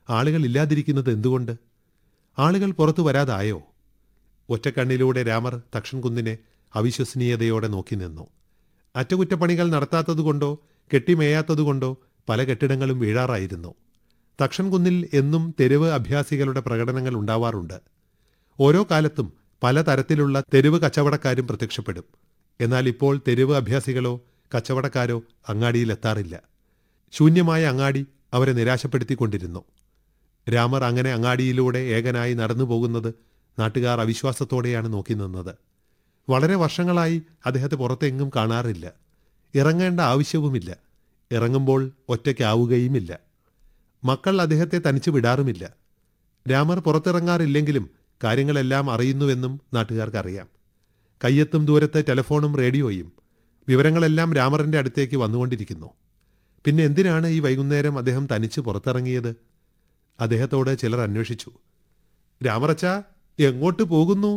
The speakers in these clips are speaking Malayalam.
ആളുകൾ ഇല്ലാതിരിക്കുന്നത് എന്തുകൊണ്ട് ആളുകൾ പുറത്തു വരാതായോ ഒറ്റക്കണ്ണിലൂടെ രാമർ തക്ഷൻകുന്നിനെ അവിശ്വസനീയതയോടെ നോക്കി നിന്നു അറ്റകുറ്റപ്പണികൾ നടത്താത്തതുകൊണ്ടോ കെട്ടിമേയാത്തതുകൊണ്ടോ പല കെട്ടിടങ്ങളും വീഴാറായിരുന്നു തക്ഷൻകുന്നിൽ എന്നും തെരുവ് അഭ്യാസികളുടെ പ്രകടനങ്ങൾ ഉണ്ടാവാറുണ്ട് ഓരോ കാലത്തും പലതരത്തിലുള്ള തെരുവ് കച്ചവടക്കാരും പ്രത്യക്ഷപ്പെടും എന്നാൽ ഇപ്പോൾ തെരുവ് അഭ്യാസികളോ കച്ചവടക്കാരോ അങ്ങാടിയിലെത്താറില്ല ശൂന്യമായ അങ്ങാടി അവരെ നിരാശപ്പെടുത്തിക്കൊണ്ടിരുന്നു രാമർ അങ്ങനെ അങ്ങാടിയിലൂടെ ഏകനായി നടന്നു പോകുന്നത് നാട്ടുകാർ അവിശ്വാസത്തോടെയാണ് നോക്കി നിന്നത് വളരെ വർഷങ്ങളായി അദ്ദേഹത്തെ പുറത്തെങ്ങും കാണാറില്ല ഇറങ്ങേണ്ട ആവശ്യവുമില്ല ഇറങ്ങുമ്പോൾ ഒറ്റയ്ക്കാവുകയുമില്ല മക്കൾ അദ്ദേഹത്തെ തനിച്ചു വിടാറുമില്ല രാമർ പുറത്തിറങ്ങാറില്ലെങ്കിലും കാര്യങ്ങളെല്ലാം അറിയുന്നുവെന്നും നാട്ടുകാർക്കറിയാം കയ്യെത്തും ദൂരത്ത് ടെലിഫോണും റേഡിയോയും വിവരങ്ങളെല്ലാം രാമറിന്റെ അടുത്തേക്ക് വന്നുകൊണ്ടിരിക്കുന്നു പിന്നെ എന്തിനാണ് ഈ വൈകുന്നേരം അദ്ദേഹം തനിച്ച് പുറത്തിറങ്ങിയത് അദ്ദേഹത്തോട് ചിലർ അന്വേഷിച്ചു രാമറച്ച എങ്ങോട്ട് പോകുന്നു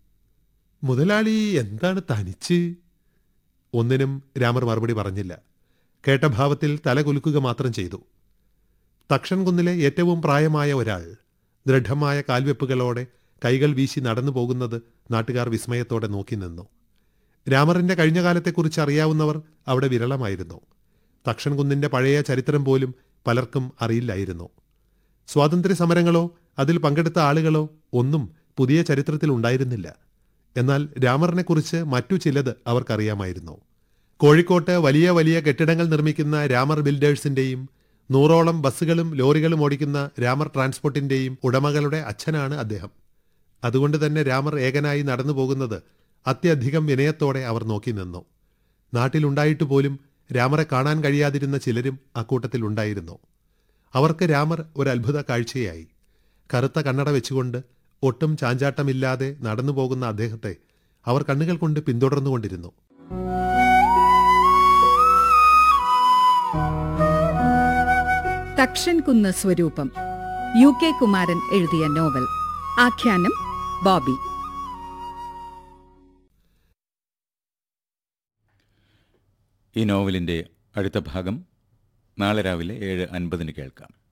മുതലാളി എന്താണ് തനിച്ച് ഒന്നിനും രാമർ മറുപടി പറഞ്ഞില്ല കേട്ട ഭാവത്തിൽ തല കുലുക്കുക മാത്രം ചെയ്തു തക്ഷൻകുന്നിലെ ഏറ്റവും പ്രായമായ ഒരാൾ ദൃഢമായ കാൽവെപ്പുകളോടെ കൈകൾ വീശി നടന്നു പോകുന്നത് നാട്ടുകാർ വിസ്മയത്തോടെ നോക്കി നിന്നു രാമറിന്റെ കഴിഞ്ഞ കാലത്തെക്കുറിച്ച് അറിയാവുന്നവർ അവിടെ വിരളമായിരുന്നു തക്ഷൻകുന്നിന്റെ പഴയ ചരിത്രം പോലും പലർക്കും അറിയില്ലായിരുന്നു സ്വാതന്ത്ര്യ സമരങ്ങളോ അതിൽ പങ്കെടുത്ത ആളുകളോ ഒന്നും പുതിയ ചരിത്രത്തിൽ ഉണ്ടായിരുന്നില്ല എന്നാൽ രാമറിനെക്കുറിച്ച് മറ്റു ചിലത് അവർക്കറിയാമായിരുന്നു കോഴിക്കോട്ട് വലിയ വലിയ കെട്ടിടങ്ങൾ നിർമ്മിക്കുന്ന രാമർ ബിൽഡേഴ്സിന്റെയും നൂറോളം ബസ്സുകളും ലോറികളും ഓടിക്കുന്ന രാമർ ട്രാൻസ്പോർട്ടിന്റെയും ഉടമകളുടെ അച്ഛനാണ് അദ്ദേഹം അതുകൊണ്ട് തന്നെ രാമർ ഏകനായി നടന്നു പോകുന്നത് അത്യധികം വിനയത്തോടെ അവർ നോക്കി നിന്നു നാട്ടിലുണ്ടായിട്ട് പോലും രാമറെ കാണാൻ കഴിയാതിരുന്ന ചിലരും അക്കൂട്ടത്തിൽ ഉണ്ടായിരുന്നു അവർക്ക് രാമർ ഒരു അത്ഭുത കാഴ്ചയായി കറുത്ത കണ്ണട വെച്ചുകൊണ്ട് ഒട്ടും ചാഞ്ചാട്ടമില്ലാതെ നടന്നു പോകുന്ന അദ്ദേഹത്തെ അവർ കണ്ണുകൾ കൊണ്ട് പിന്തുടർന്നുകൊണ്ടിരുന്നു തക്ഷൻ കുന്ന് സ്വരൂപം യു കെ കുമാരൻ എഴുതിയ നോവൽ ആഖ്യാനം ബോബി ഈ നോവലിൻ്റെ അടുത്ത ഭാഗം നാളെ രാവിലെ ഏഴ് അൻപതിന് കേൾക്കാം